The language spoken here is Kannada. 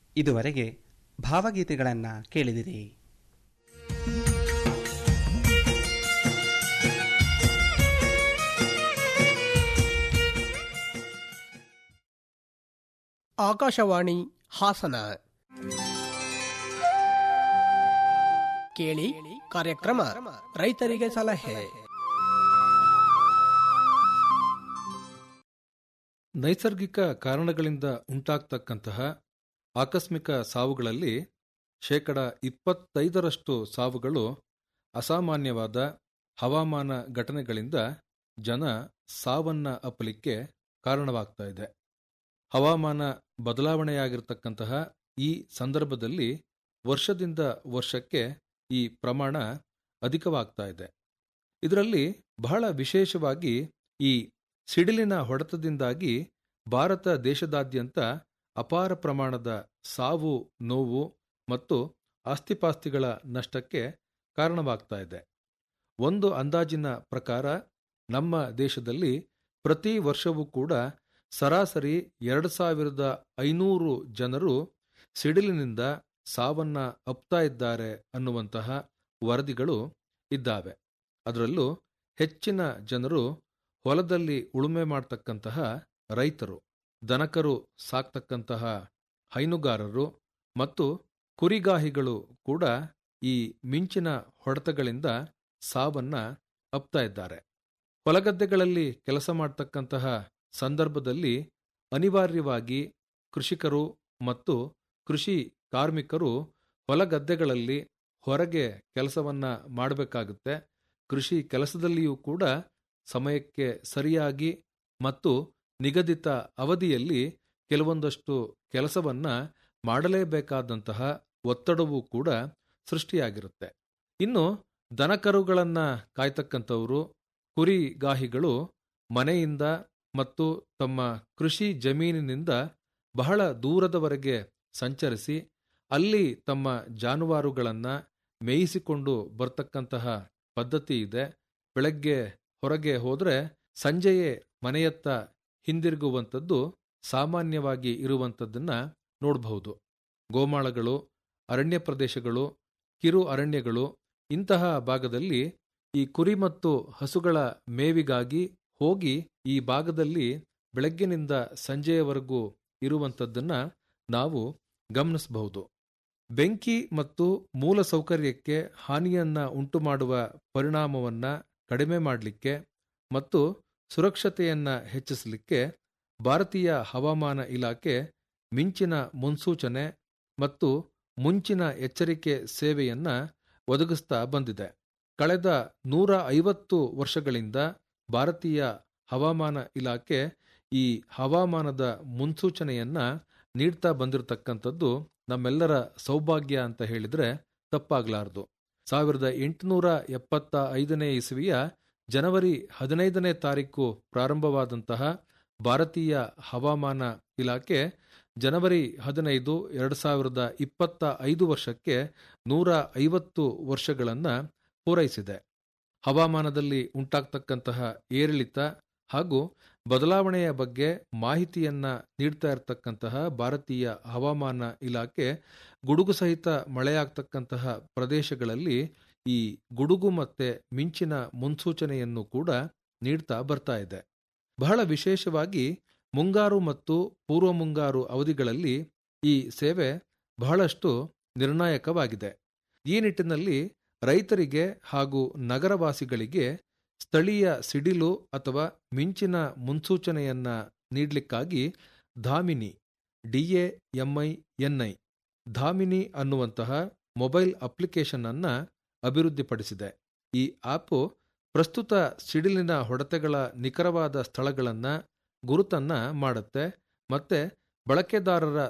ಇದುವರೆಗೆ ಭಾವಗೀತೆಗಳನ್ನು ಕೇಳಿದಿರಿ ಆಕಾಶವಾಣಿ ಹಾಸನ ಕೇಳಿ ಕಾರ್ಯಕ್ರಮ ರೈತರಿಗೆ ಸಲಹೆ ನೈಸರ್ಗಿಕ ಕಾರಣಗಳಿಂದ ಉಂಟಾಗ್ತಕ್ಕಂತಹ ಆಕಸ್ಮಿಕ ಸಾವುಗಳಲ್ಲಿ ಶೇಕಡ ಇಪ್ಪತ್ತೈದರಷ್ಟು ಸಾವುಗಳು ಅಸಾಮಾನ್ಯವಾದ ಹವಾಮಾನ ಘಟನೆಗಳಿಂದ ಜನ ಸಾವನ್ನ ಅಪ್ಪಲಿಕ್ಕೆ ಕಾರಣವಾಗ್ತಾ ಇದೆ ಹವಾಮಾನ ಬದಲಾವಣೆಯಾಗಿರ್ತಕ್ಕಂತಹ ಈ ಸಂದರ್ಭದಲ್ಲಿ ವರ್ಷದಿಂದ ವರ್ಷಕ್ಕೆ ಈ ಪ್ರಮಾಣ ಅಧಿಕವಾಗ್ತಾ ಇದೆ ಇದರಲ್ಲಿ ಬಹಳ ವಿಶೇಷವಾಗಿ ಈ ಸಿಡಿಲಿನ ಹೊಡೆತದಿಂದಾಗಿ ಭಾರತ ದೇಶದಾದ್ಯಂತ ಅಪಾರ ಪ್ರಮಾಣದ ಸಾವು ನೋವು ಮತ್ತು ಆಸ್ತಿಪಾಸ್ತಿಗಳ ನಷ್ಟಕ್ಕೆ ಕಾರಣವಾಗ್ತಾ ಇದೆ ಒಂದು ಅಂದಾಜಿನ ಪ್ರಕಾರ ನಮ್ಮ ದೇಶದಲ್ಲಿ ಪ್ರತಿ ವರ್ಷವೂ ಕೂಡ ಸರಾಸರಿ ಎರಡು ಸಾವಿರದ ಐನೂರು ಜನರು ಸಿಡಿಲಿನಿಂದ ಸಾವನ್ನ ಅಪ್ತಾ ಇದ್ದಾರೆ ಅನ್ನುವಂತಹ ವರದಿಗಳು ಇದ್ದಾವೆ ಅದರಲ್ಲೂ ಹೆಚ್ಚಿನ ಜನರು ಹೊಲದಲ್ಲಿ ಉಳುಮೆ ಮಾಡ್ತಕ್ಕಂತಹ ರೈತರು ದನಕರು ಸಾಕ್ತಕ್ಕಂತಹ ಹೈನುಗಾರರು ಮತ್ತು ಕುರಿಗಾಹಿಗಳು ಕೂಡ ಈ ಮಿಂಚಿನ ಹೊಡೆತಗಳಿಂದ ಸಾವನ್ನ ಅಪ್ತಾ ಇದ್ದಾರೆ ಹೊಲಗದ್ದೆಗಳಲ್ಲಿ ಕೆಲಸ ಮಾಡ್ತಕ್ಕಂತಹ ಸಂದರ್ಭದಲ್ಲಿ ಅನಿವಾರ್ಯವಾಗಿ ಕೃಷಿಕರು ಮತ್ತು ಕೃಷಿ ಕಾರ್ಮಿಕರು ಹೊಲಗದ್ದೆಗಳಲ್ಲಿ ಹೊರಗೆ ಕೆಲಸವನ್ನ ಮಾಡಬೇಕಾಗುತ್ತೆ ಕೃಷಿ ಕೆಲಸದಲ್ಲಿಯೂ ಕೂಡ ಸಮಯಕ್ಕೆ ಸರಿಯಾಗಿ ಮತ್ತು ನಿಗದಿತ ಅವಧಿಯಲ್ಲಿ ಕೆಲವೊಂದಷ್ಟು ಕೆಲಸವನ್ನ ಮಾಡಲೇಬೇಕಾದಂತಹ ಒತ್ತಡವೂ ಕೂಡ ಸೃಷ್ಟಿಯಾಗಿರುತ್ತೆ ಇನ್ನು ದನಕರುಗಳನ್ನ ಕಾಯ್ತಕ್ಕಂಥವರು ಕುರಿಗಾಹಿಗಳು ಮನೆಯಿಂದ ಮತ್ತು ತಮ್ಮ ಕೃಷಿ ಜಮೀನಿನಿಂದ ಬಹಳ ದೂರದವರೆಗೆ ಸಂಚರಿಸಿ ಅಲ್ಲಿ ತಮ್ಮ ಜಾನುವಾರುಗಳನ್ನ ಮೇಯಿಸಿಕೊಂಡು ಬರ್ತಕ್ಕಂತಹ ಪದ್ಧತಿ ಇದೆ ಬೆಳಗ್ಗೆ ಹೊರಗೆ ಹೋದ್ರೆ ಸಂಜೆಯೇ ಮನೆಯತ್ತ ಹಿಂದಿರುಗುವಂಥದ್ದು ಸಾಮಾನ್ಯವಾಗಿ ಇರುವಂಥದ್ದನ್ನ ನೋಡಬಹುದು ಗೋಮಾಳಗಳು ಅರಣ್ಯ ಪ್ರದೇಶಗಳು ಕಿರು ಅರಣ್ಯಗಳು ಇಂತಹ ಭಾಗದಲ್ಲಿ ಈ ಕುರಿ ಮತ್ತು ಹಸುಗಳ ಮೇವಿಗಾಗಿ ಹೋಗಿ ಈ ಭಾಗದಲ್ಲಿ ಬೆಳಗ್ಗಿನಿಂದ ಸಂಜೆಯವರೆಗೂ ಇರುವಂಥದ್ದನ್ನ ನಾವು ಗಮನಿಸಬಹುದು ಬೆಂಕಿ ಮತ್ತು ಮೂಲ ಸೌಕರ್ಯಕ್ಕೆ ಹಾನಿಯನ್ನ ಉಂಟು ಮಾಡುವ ಪರಿಣಾಮವನ್ನ ಕಡಿಮೆ ಮಾಡಲಿಕ್ಕೆ ಮತ್ತು ಸುರಕ್ಷತೆಯನ್ನ ಹೆಚ್ಚಿಸಲಿಕ್ಕೆ ಭಾರತೀಯ ಹವಾಮಾನ ಇಲಾಖೆ ಮಿಂಚಿನ ಮುನ್ಸೂಚನೆ ಮತ್ತು ಮುಂಚಿನ ಎಚ್ಚರಿಕೆ ಸೇವೆಯನ್ನ ಒದಗಿಸ್ತಾ ಬಂದಿದೆ ಕಳೆದ ನೂರ ಐವತ್ತು ವರ್ಷಗಳಿಂದ ಭಾರತೀಯ ಹವಾಮಾನ ಇಲಾಖೆ ಈ ಹವಾಮಾನದ ಮುನ್ಸೂಚನೆಯನ್ನ ನೀಡ್ತಾ ಬಂದಿರತಕ್ಕಂಥದ್ದು ನಮ್ಮೆಲ್ಲರ ಸೌಭಾಗ್ಯ ಅಂತ ಹೇಳಿದ್ರೆ ತಪ್ಪಾಗಲಾರದು ಸಾವಿರದ ಎಂಟುನೂರ ಎಪ್ಪತ್ತ ಐದನೇ ಇಸವಿಯ ಜನವರಿ ಹದಿನೈದನೇ ತಾರೀಕು ಪ್ರಾರಂಭವಾದಂತಹ ಭಾರತೀಯ ಹವಾಮಾನ ಇಲಾಖೆ ಜನವರಿ ಹದಿನೈದು ಎರಡು ಸಾವಿರದ ಇಪ್ಪತ್ತ ಐದು ವರ್ಷಕ್ಕೆ ನೂರ ಐವತ್ತು ವರ್ಷಗಳನ್ನ ಪೂರೈಸಿದೆ ಹವಾಮಾನದಲ್ಲಿ ಉಂಟಾಗ್ತಕ್ಕಂತಹ ಏರಿಳಿತ ಹಾಗೂ ಬದಲಾವಣೆಯ ಬಗ್ಗೆ ಮಾಹಿತಿಯನ್ನ ನೀಡ್ತಾ ಇರತಕ್ಕಂತಹ ಭಾರತೀಯ ಹವಾಮಾನ ಇಲಾಖೆ ಗುಡುಗು ಸಹಿತ ಮಳೆಯಾಗ್ತಕ್ಕಂತಹ ಪ್ರದೇಶಗಳಲ್ಲಿ ಈ ಗುಡುಗು ಮತ್ತೆ ಮಿಂಚಿನ ಮುನ್ಸೂಚನೆಯನ್ನು ಕೂಡ ನೀಡ್ತಾ ಬರ್ತಾ ಇದೆ ಬಹಳ ವಿಶೇಷವಾಗಿ ಮುಂಗಾರು ಮತ್ತು ಪೂರ್ವ ಮುಂಗಾರು ಅವಧಿಗಳಲ್ಲಿ ಈ ಸೇವೆ ಬಹಳಷ್ಟು ನಿರ್ಣಾಯಕವಾಗಿದೆ ಈ ನಿಟ್ಟಿನಲ್ಲಿ ರೈತರಿಗೆ ಹಾಗೂ ನಗರವಾಸಿಗಳಿಗೆ ಸ್ಥಳೀಯ ಸಿಡಿಲು ಅಥವಾ ಮಿಂಚಿನ ಮುನ್ಸೂಚನೆಯನ್ನ ನೀಡಲಿಕ್ಕಾಗಿ ಧಾಮಿನಿ ಡಿಎಎಂಐಎನ್ಐ ಧಾಮಿನಿ ಅನ್ನುವಂತಹ ಮೊಬೈಲ್ ಅಪ್ಲಿಕೇಶನ್ ಅನ್ನ ಅಭಿವೃದ್ಧಿಪಡಿಸಿದೆ ಈ ಆಪ್ ಪ್ರಸ್ತುತ ಸಿಡಿಲಿನ ಹೊಡೆತಗಳ ನಿಖರವಾದ ಸ್ಥಳಗಳನ್ನ ಗುರುತನ್ನ ಮಾಡುತ್ತೆ ಮತ್ತೆ ಬಳಕೆದಾರರ